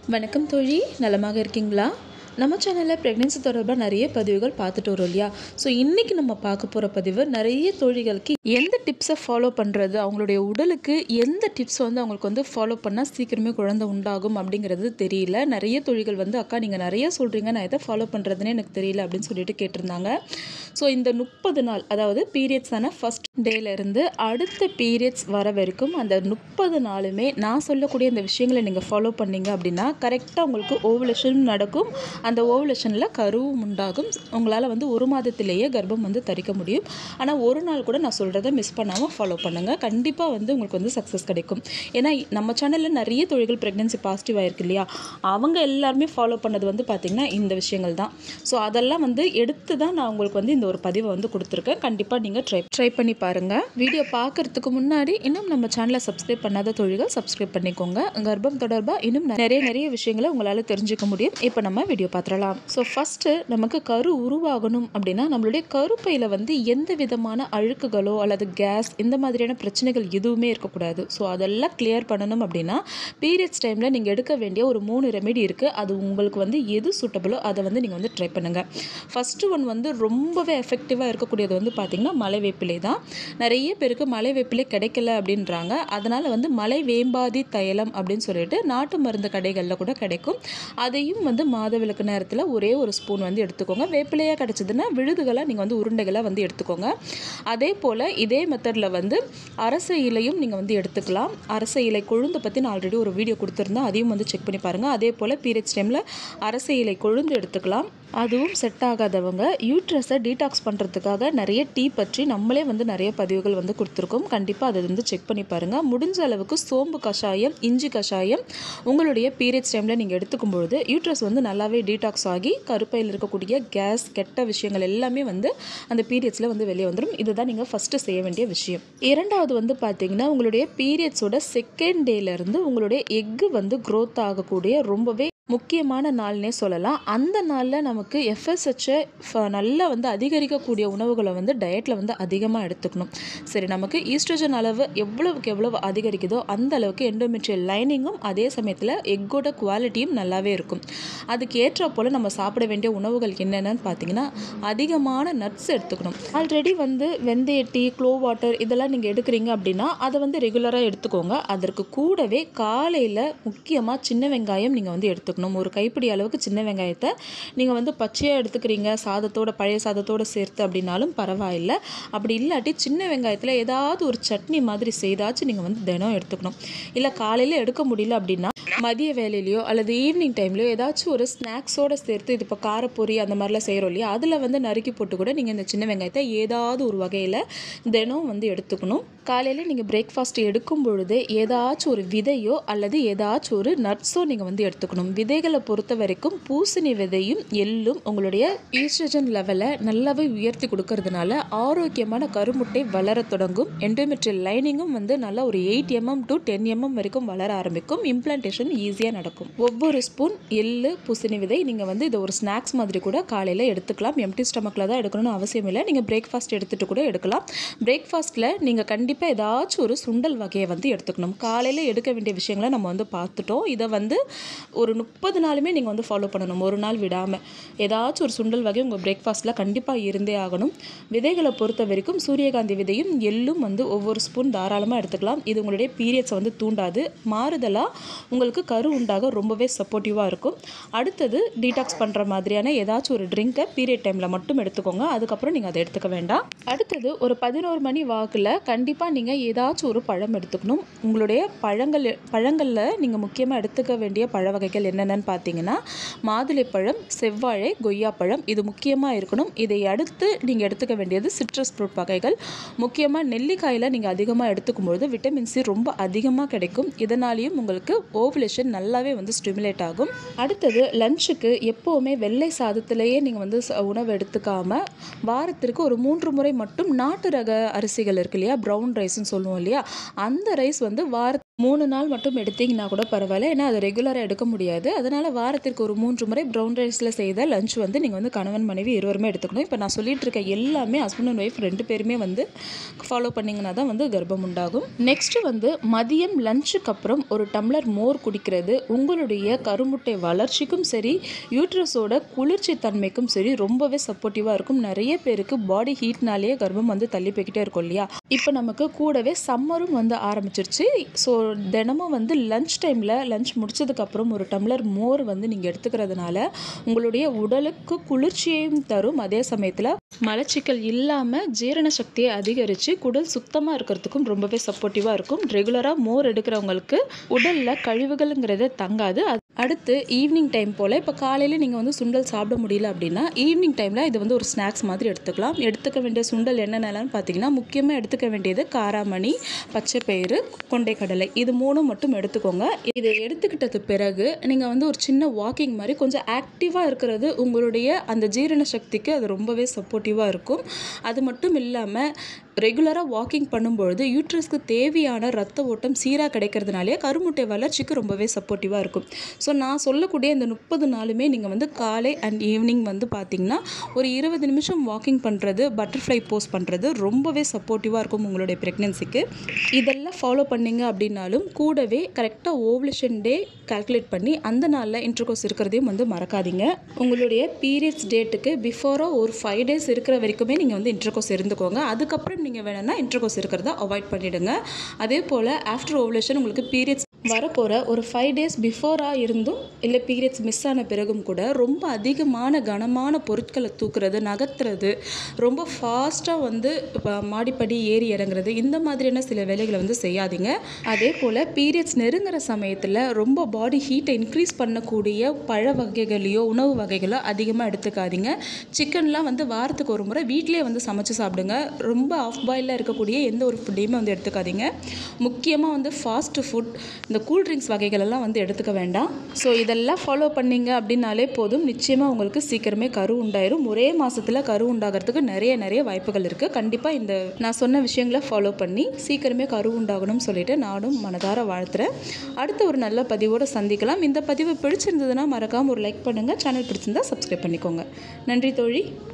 வணக்கம் தோழி நலமாக இருக்கீங்களா நம்ம சேனலில் ப்ரெக்னென்சி தொடர்பாக நிறைய பதிவுகள் பார்த்துட்டு வரோம் இல்லையா ஸோ இன்றைக்கி நம்ம பார்க்க போகிற பதிவு நிறைய தோழிகளுக்கு எந்த டிப்ஸை ஃபாலோ பண்ணுறது அவங்களுடைய உடலுக்கு எந்த டிப்ஸ் வந்து அவங்களுக்கு வந்து ஃபாலோ பண்ணால் சீக்கிரமே குழந்தை உண்டாகும் அப்படிங்கிறது தெரியல நிறைய தோழிகள் வந்து அக்கா நீங்கள் நிறைய சொல்கிறீங்க நான் எதை ஃபாலோ பண்ணுறதுன்னு எனக்கு தெரியல அப்படின்னு சொல்லிட்டு கேட்டிருந்தாங்க ஸோ இந்த முப்பது நாள் அதாவது பீரியட்ஸான ஃபஸ்ட் டேலேருந்து அடுத்த பீரியட்ஸ் வர வரைக்கும் அந்த முப்பது நாளுமே நான் சொல்லக்கூடிய இந்த விஷயங்களை நீங்கள் ஃபாலோ பண்ணீங்க அப்படின்னா கரெக்டாக உங்களுக்கு ஓவலேஷன் நடக்கும் அந்த ஓவலேஷனில் கருவும் உண்டாகும் உங்களால் வந்து ஒரு மாதத்திலேயே கர்ப்பம் வந்து தரிக்க முடியும் ஆனால் ஒரு நாள் கூட நான் சொல்கிறத மிஸ் பண்ணாமல் ஃபாலோ பண்ணுங்கள் கண்டிப்பாக வந்து உங்களுக்கு வந்து சக்ஸஸ் கிடைக்கும் ஏன்னா நம்ம சேனலில் நிறைய தொழில்கள் ப்ரெக்னென்சி பாசிட்டிவ் ஆயிருக்கு இல்லையா அவங்க எல்லாருமே ஃபாலோ பண்ணது வந்து பார்த்திங்கன்னா இந்த விஷயங்கள் தான் ஸோ அதெல்லாம் வந்து எடுத்து தான் நான் உங்களுக்கு வந்து இந்த ஒரு பதிவை வந்து கொடுத்துருக்கேன் கண்டிப்பாக நீங்கள் ட்ரை ட்ரை பண்ணி பாருங்கள் வீடியோ பார்க்குறதுக்கு முன்னாடி இன்னும் நம்ம சேனலை சப்ஸ்கிரைப் பண்ணாத தொழில்கள் சப்ஸ்கிரைப் பண்ணிக்கோங்க கர்ப்பம் தொடர்பாக இன்னும் நிறைய நிறைய விஷயங்களை உங்களால் தெரிஞ்சுக்க முடியும் இப்போ நம்ம வீடியோ பார்த்துடலாம் ஸோ ஃபஸ்ட்டு நமக்கு கரு உருவாகணும் அப்படின்னா நம்மளுடைய கருப்பையில் வந்து எந்த விதமான அழுக்குகளோ அல்லது கேஸ் இந்த மாதிரியான பிரச்சனைகள் எதுவுமே இருக்கக்கூடாது ஸோ அதெல்லாம் கிளியர் பண்ணணும் அப்படின்னா பீரியட்ஸ் டைமில் நீங்கள் எடுக்க வேண்டிய ஒரு மூணு ரெமெடி இருக்குது அது உங்களுக்கு வந்து எது சூட்டபிளோ அதை வந்து நீங்கள் வந்து ட்ரை பண்ணுங்கள் ஃபஸ்ட்டு ஒன் வந்து ரொம்பவே எஃபெக்டிவாக இருக்கக்கூடியது வந்து பார்த்திங்கன்னா மலை வேப்பிலை தான் நிறைய பேருக்கு மலை வேப்பிலை கிடைக்கல அப்படின்றாங்க அதனால் வந்து மலை வேம்பாதி தைலம் அப்படின்னு சொல்லிட்டு நாட்டு மருந்து கடைகளில் கூட கிடைக்கும் அதையும் வந்து மாதவிலக்கு நேரத்தில் ஒரே ஒரு ஸ்பூன் வந்து எடுத்துக்கோங்க வேப்பிலையாக கிடச்சதுன்னா விழுதுகளாக நீங்கள் வந்து உருண்டைகளாக வந்து எடுத்துக்கோங்க அதே போல் இதே மெத்தடில் வந்து அரச இலையும் நீங்கள் வந்து எடுத்துக்கலாம் அரச இலை கொழுந்து பற்றி நான் ஆல்ரெடி ஒரு வீடியோ கொடுத்துருந்தேன் அதையும் வந்து செக் பண்ணி பாருங்கள் அதே போல் பீரியட்ஸ் டைமில் அரச இலை கொழுந்து எடுத்துக்கலாம் அதுவும் செட் ஆகாதவங்க யூட்ரஸை டீடாக்ஸ் பண்ணுறதுக்காக நிறைய டீ பற்றி நம்மளே வந்து நிறைய பதிவுகள் வந்து கொடுத்துருக்கோம் கண்டிப்பாக அதை வந்து செக் பண்ணி பாருங்கள் முடிஞ்ச அளவுக்கு சோம்பு கஷாயம் இஞ்சி கஷாயம் உங்களுடைய பீரியட்ஸ் டைமில் நீங்கள் எடுத்துக்கும் பொழுது யூட்ரஸ் வந்து நல்லாவே டீடாக்ஸ் ஆகி கருப்பையில் இருக்கக்கூடிய கேஸ் கெட்ட விஷயங்கள் எல்லாமே வந்து அந்த பீரியட்ஸில் வந்து வெளியே வந்துடும் இதுதான் நீங்கள் ஃபஸ்ட்டு செய்ய வேண்டிய விஷயம் இரண்டாவது வந்து பார்த்தீங்கன்னா உங்களுடைய பீரியட்ஸோட செகண்ட் டேலேருந்து உங்களுடைய எக்கு வந்து க்ரோத் ஆகக்கூடிய ரொம்பவே முக்கியமான நாள்னே சொல்லலாம் அந்த நாளில் நமக்கு எஃப்எஸ்ஹெச்சை நல்லா வந்து அதிகரிக்கக்கூடிய உணவுகளை வந்து டயட்டில் வந்து அதிகமாக எடுத்துக்கணும் சரி நமக்கு ஈஸ்ட்ரோஜன் அளவு எவ்வளவுக்கு எவ்வளவு அதிகரிக்குதோ அந்த அளவுக்கு எண்டோமெட்ரியல் லைனிங்கும் அதே சமயத்தில் எக்கோட குவாலிட்டியும் நல்லாவே இருக்கும் அதுக்கு ஏற்ற போல் நம்ம சாப்பிட வேண்டிய உணவுகள் என்னென்னு பார்த்தீங்கன்னா அதிகமான நட்ஸ் எடுத்துக்கணும் ஆல்ரெடி வந்து வெந்தய டீ க்ளோ வாட்டர் இதெல்லாம் நீங்கள் எடுக்கிறீங்க அப்படின்னா அதை வந்து ரெகுலராக எடுத்துக்கோங்க அதற்கு கூடவே காலையில் முக்கியமாக சின்ன வெங்காயம் நீங்கள் வந்து எடுத்துக்கணும் எடுத்துக்கணும் ஒரு கைப்பிடி அளவுக்கு சின்ன வெங்காயத்தை நீங்கள் வந்து பச்சையாக எடுத்துக்கிறீங்க சாதத்தோட பழைய சாதத்தோடு சேர்த்து அப்படின்னாலும் பரவாயில்லை அப்படி இல்லாட்டி சின்ன வெங்காயத்தில் ஏதாவது ஒரு சட்னி மாதிரி செய்தாச்சும் நீங்கள் வந்து தினம் எடுத்துக்கணும் இல்லை காலையில் எடுக்க முடியல அப்படின்னா மதிய வேலையிலையோ அல்லது ஈவினிங் டைம்லையோ ஏதாச்சும் ஒரு ஸ்நாக்ஸோடு சேர்த்து இது இப்போ காரப்பொரி அந்த மாதிரிலாம் செய்கிறோம் இல்லையா அதில் வந்து நறுக்கி போட்டு கூட நீங்கள் இந்த சின்ன வெங்காயத்தை ஏதாவது ஒரு வகையில் தினம் வந்து எடுத்துக்கணும் காலையில் நீங்கள் பிரேக்ஃபாஸ்ட் எடுக்கும் பொழுது ஏதாச்சும் ஒரு விதையோ அல்லது ஏதாச்சும் ஒரு நட்ஸோ நீங்கள் வந்து எடுத்துக்கணும் விதைகளை பொறுத்த வரைக்கும் பூசணி விதையும் எள்ளும் உங்களுடைய ஈஸ்ட்ரஜன் லெவலை நல்லாவே உயர்த்தி கொடுக்கறதுனால ஆரோக்கியமான கருமுட்டை வளர தொடங்கும் எண்டோமெட்ரியல் லைனிங்கும் வந்து நல்லா ஒரு eight mm to ten mm வரைக்கும் வளர ஆரம்பிக்கும் இம்ப்ளான்டேஷன் ஈஸியாக நடக்கும் ஒவ்வொரு ஸ்பூன் எள்ளு பூசணி விதை நீங்கள் வந்து இதை ஒரு ஸ்நாக்ஸ் மாதிரி கூட காலையில் எடுத்துக்கலாம் எம்டி ஸ்டமக்கில் தான் எடுக்கணும்னு அவசியம் இல்லை நீங்கள் பிரேக்ஃபாஸ்ட் எடுத்துகிட்டு கூட எடுக்கலாம் பிரேக்ஃபாஸ்ட்டில் நீங்கள் கண்டிப்பாக ஏதாச்சும் ஒரு சுண்டல் வகையை வந்து எடுத்துக்கணும் காலையில் எடுக்க வேண்டிய விஷயங்களை நம்ம வந்து பார்த்துட்டோம் இதை வந்து ஒரு முப்பது நாளுமே நீங்கள் வந்து ஃபாலோ பண்ணணும் ஒரு நாள் விடாமல் ஏதாச்சும் ஒரு சுண்டல் வகை உங்கள் பிரேக்ஃபாஸ்ட்டில் கண்டிப்பாக இருந்தே ஆகணும் விதைகளை பொறுத்த வரைக்கும் சூரியகாந்தி விதையும் எள்ளும் வந்து ஒவ்வொரு ஸ்பூன் தாராளமாக எடுத்துக்கலாம் இது உங்களுடைய பீரியட்ஸை வந்து தூண்டாது மாறுதலாக உங்களுக்கு கரு உண்டாக ரொம்பவே சப்போர்ட்டிவாக இருக்கும் அடுத்தது டீடாக்ஸ் பண்ணுற மாதிரியான ஏதாச்சும் ஒரு ட்ரிங்கை பீரியட் டைமில் மட்டும் எடுத்துக்கோங்க அதுக்கப்புறம் நீங்கள் அதை எடுத்துக்க வேண்டாம் அடுத்தது ஒரு பதினோரு மணி வாக்கில் கண்டிப்பாக நீங்கள் ஏதாச்சும் ஒரு பழம் எடுத்துக்கணும் உங்களுடைய பழங்கள் பழங்களில் நீங்கள் முக்கியமாக எடுத்துக்க வேண்டிய பழ வகைகள் என்னென்னு பார்த்தீங்கன்னா மாதுளைப்பழம் செவ்வாழை கொய்யாப்பழம் இது முக்கியமாக இருக்கணும் இதை அடுத்து நீங்கள் எடுத்துக்க வேண்டியது சிட்ரஸ் ஃப்ரூட் வகைகள் முக்கியமாக நெல்லிக்காயில் நீங்கள் அதிகமாக எடுத்துக்கும் பொழுது விட்டமின் சி ரொம்ப அதிகமாக கிடைக்கும் இதனாலேயும் உங்களுக்கு ஓவுலேஷன் நல்லாவே வந்து ஸ்டிமுலேட் ஆகும் அடுத்தது லஞ்சுக்கு எப்போவுமே வெள்ளை சாதத்திலேயே நீங்கள் வந்து உணவு எடுத்துக்காமல் வாரத்திற்கு ஒரு மூன்று முறை மட்டும் நாட்டு ரக அரிசிகள் இருக்கு இல்லையா ப்ரௌன் ரைஸ்ன்னு சொல்லுவோம் இல்லையா அந்த ரைஸ் வந்து வார மூணு நாள் மட்டும் எடுத்தீங்கன்னா கூட பரவாயில்ல ஏன்னா அது ரெகுலராக எடுக்க முடியாது அதனால் வாரத்திற்கு ஒரு மூன்று முறை ப்ரௌன் ரைஸில் செய்த லஞ்ச் வந்து நீங்கள் வந்து கணவன் மனைவி இருவருமே எடுத்துக்கணும் இப்போ நான் சொல்லிட்டு இருக்க எல்லாமே ஹஸ்பண்ட் அண்ட் ஒய்ஃப் ரெண்டு பேருமே வந்து ஃபாலோ பண்ணிங்கன்னா தான் வந்து கர்ப்பம் உண்டாகும் நெக்ஸ்ட்டு வந்து மதியம் லஞ்சுக்கு அப்புறம் ஒரு டம்ளர் மோர் குடிக்கிறது உங்களுடைய கருமுட்டை வளர்ச்சிக்கும் சரி யூட்ரஸோட குளிர்ச்சி தன்மைக்கும் சரி ரொம்பவே சப்போர்ட்டிவாக இருக்கும் நிறைய பேருக்கு பாடி ஹீட்னாலேயே கர்ப்பம் வந்து தள்ளி போய்கிட்டே இருக்கும் இல்லையா இப்போ நமக்கு கூடவே சம்மரும் வந்து ஆரம்பிச்சிருச்சு ஸோ தினமும் வந்து லஞ்ச் டைமில் லஞ்ச் முடிச்சதுக்கப்புறம் ஒரு டம்ளர் மோர் வந்து நீங்கள் எடுத்துக்கிறதுனால உங்களுடைய உடலுக்கு குளிர்ச்சியையும் தரும் அதே சமயத்தில் மலச்சிக்கல் இல்லாமல் ஜீரண சக்தியை அதிகரித்து குடல் சுத்தமாக இருக்கிறதுக்கும் ரொம்பவே சப்போர்ட்டிவாக இருக்கும் ரெகுலராக மோர் எடுக்கிறவங்களுக்கு உடலில் கழிவுகள்ங்கிறது தங்காது அது- அடுத்து ஈவினிங் டைம் போல் இப்போ காலையில் நீங்கள் வந்து சுண்டல் சாப்பிட முடியல அப்படின்னா ஈவினிங் டைமில் இது வந்து ஒரு ஸ்நாக்ஸ் மாதிரி எடுத்துக்கலாம் எடுத்துக்க வேண்டிய சுண்டல் என்னென்னலாம் பார்த்தீங்கன்னா முக்கியமாக எடுத்துக்க வேண்டியது காராமணி பச்சைப்பயிறு கொண்டைக்கடலை இது மூணும் மட்டும் எடுத்துக்கோங்க இது எடுத்துக்கிட்டது பிறகு நீங்கள் வந்து ஒரு சின்ன வாக்கிங் மாதிரி கொஞ்சம் ஆக்டிவாக இருக்கிறது உங்களுடைய அந்த ஜீரண சக்திக்கு அது ரொம்பவே சப்போர்ட்டிவாக இருக்கும் அது மட்டும் இல்லாமல் ரெகுலராக வாக்கிங் பண்ணும்பொழுது யூட்ரஸ்க்கு தேவையான ரத்த ஓட்டம் சீராக கிடைக்கிறதுனாலே கருமுட்டை வளர்ச்சிக்கு ரொம்பவே சப்போர்ட்டிவாக இருக்கும் ஸோ நான் சொல்லக்கூடிய இந்த முப்பது நாளுமே நீங்கள் வந்து காலை அண்ட் ஈவினிங் வந்து பார்த்தீங்கன்னா ஒரு இருபது நிமிஷம் வாக்கிங் பண்ணுறது பட்டர்ஃப்ளை போஸ் பண்ணுறது ரொம்பவே சப்போர்ட்டிவாக இருக்கும் உங்களுடைய ப்ரெக்னென்சிக்கு இதெல்லாம் ஃபாலோ பண்ணீங்க அப்படின்னாலும் கூடவே கரெக்டாக ஓவலேஷன் டே கால்குலேட் பண்ணி அந்த நாளில் இன்டர்கோர்ஸ் இருக்கிறதையும் வந்து மறக்காதீங்க உங்களுடைய பீரியட்ஸ் டேட்டுக்கு பிஃபோராக ஒரு ஃபைவ் டேஸ் இருக்கிற வரைக்குமே நீங்கள் வந்து இன்டர்கோர்ஸ் இருந்துக்கோங்க அதுக்கப்புறம் நீங்கள் வேணும்னா இன்டர்கோர்ஸ் இருக்கிறத அவாய்ட் பண்ணிவிடுங்க அதே போல் ஆஃப்டர் ஓவலேஷன் உங்களுக்கு பீரியட்ஸ் வரப்போகிற ஒரு ஃபைவ் டேஸ் பிஃபோராக இருந்தும் இல்லை பீரியட்ஸ் மிஸ் ஆன பிறகும் கூட ரொம்ப அதிகமான கனமான பொருட்களை தூக்குறது நகர்த்துறது ரொம்ப ஃபாஸ்ட்டாக வந்து இப்போ மாடிப்படி ஏறி இறங்குறது இந்த மாதிரியான சில வேலைகளை வந்து செய்யாதீங்க அதே போல் பீரியட்ஸ் நெருங்குற சமயத்தில் ரொம்ப பாடி ஹீட்டை இன்க்ரீஸ் பண்ணக்கூடிய பழ வகைகளையோ உணவு வகைகளோ அதிகமாக எடுத்துக்காதீங்க சிக்கன்லாம் வந்து வாரத்துக்கு ஒரு முறை வீட்டிலே வந்து சமைச்சு சாப்பிடுங்க ரொம்ப ஆஃப் பாயிலில் இருக்கக்கூடிய எந்த ஒரு ஃபுட்டையுமே வந்து எடுத்துக்காதீங்க முக்கியமாக வந்து ஃபாஸ்ட் ஃபுட் இந்த கூல் ட்ரிங்க்ஸ் வகைகளெல்லாம் வந்து எடுத்துக்க வேண்டாம் ஸோ இதெல்லாம் ஃபாலோ பண்ணீங்க அப்படின்னாலே போதும் நிச்சயமாக உங்களுக்கு சீக்கிரமே கரு உண்டாயிரும் ஒரே மாதத்தில் கரு உண்டாகிறதுக்கு நிறைய நிறைய வாய்ப்புகள் இருக்குது கண்டிப்பாக இந்த நான் சொன்ன விஷயங்களை ஃபாலோ பண்ணி சீக்கிரமே கரு உண்டாகணும்னு சொல்லிட்டு நானும் மனதார வாழ்த்துறேன் அடுத்த ஒரு நல்ல பதிவோடு சந்திக்கலாம் இந்த பதிவு பிடிச்சிருந்ததுன்னா மறக்காமல் ஒரு லைக் பண்ணுங்கள் சேனல் பிடிச்சிருந்தா சப்ஸ்கிரைப் பண்ணிக்கோங்க நன்றி தோழி